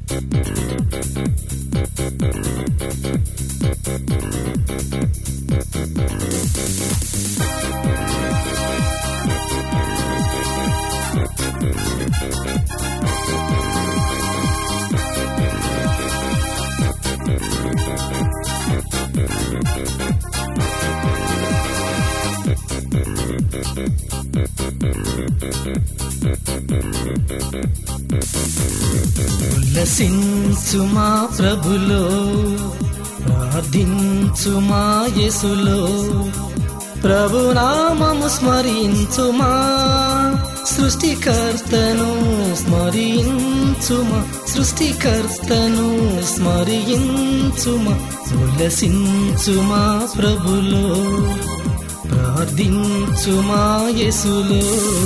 ఉల్లసించు మా ప్రభులో ప్రార్థించు మా యేసులో ప్రభునామము స్మరించుమా సృష్టికర్తను స్మరించుమా సృష్టికర్తను స్మరించుమా ఉల్లసించుమా ప్రభులో ప్రార్థించుమా యేసులో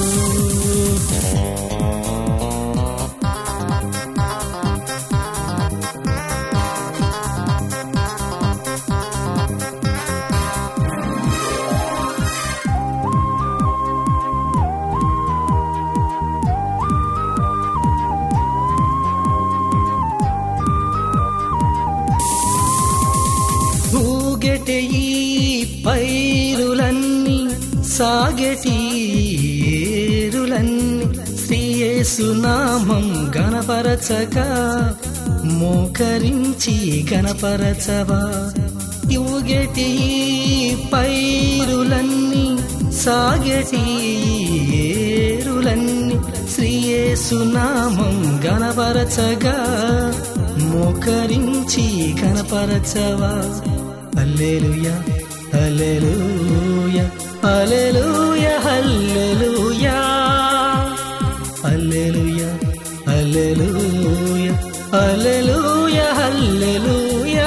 ఊగెటి ఈ పైరులన్నీ సాగెటి ఏరులన్నీ శ్రీయేసునామం గణపరచగా మోకరించి గణపరచవా ఊగెటి ఈ పైరులన్నీ సాగెటి ఏరులన్నీ శ్రీయేసునామం గణపరచగా మోకరించి కనపరచవా హల్లెలూయా హల్లెలూయా హల్లెలూయా హల్లెలూయా హల్లెలూయా హల్లెలూయా హల్లెలూయా హల్లెలూయా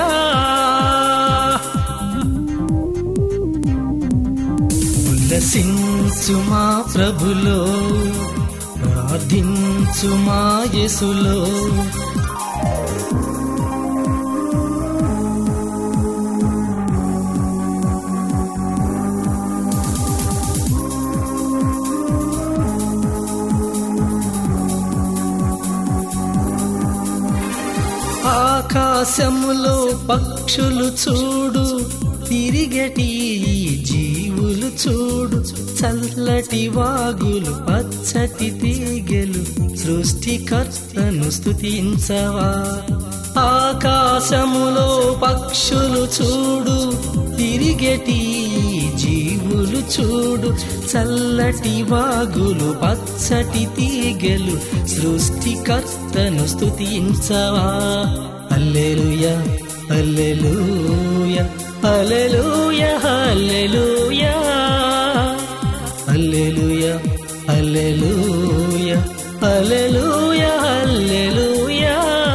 ఉల్లసించు మా ప్రభులో ప్రార్థించు మా యేసులో ఆకాశములో పక్షులు చూడు తిరిగటి జీవులు చూడు చల్లటి వాగులు పచ్చటి తీగెలు సృష్టికర్తను స్తుతించవా ఆకాశములో పక్షులు చూడు తిరిగటి జీవులు చూడు చల్లటి వాగులు పచ్చటి తీగెలు సృష్టికర్తను స్తుతించవా హల్లెలూయా హల్లెలూయా హల్లెలూయా హల్లెలూయా హల్లెలూయా హల్లెలూయా హల్లెలూయా హల్లెలూయా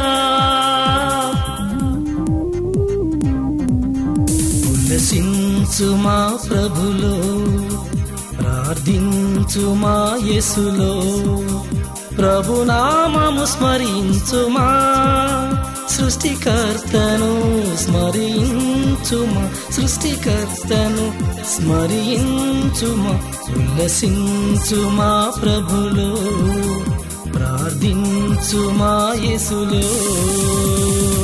ఉల్లసించు మా ప్రభులో ప్రార్థించు మా యేసులో ప్రభునామము స్మరించుమా సృష్టికర్తను స్మరించుమా సృష్టికర్తను స్మరించుమా ఉల్లసించుమా ప్రభులో ప్రార్థించుమా యేసులో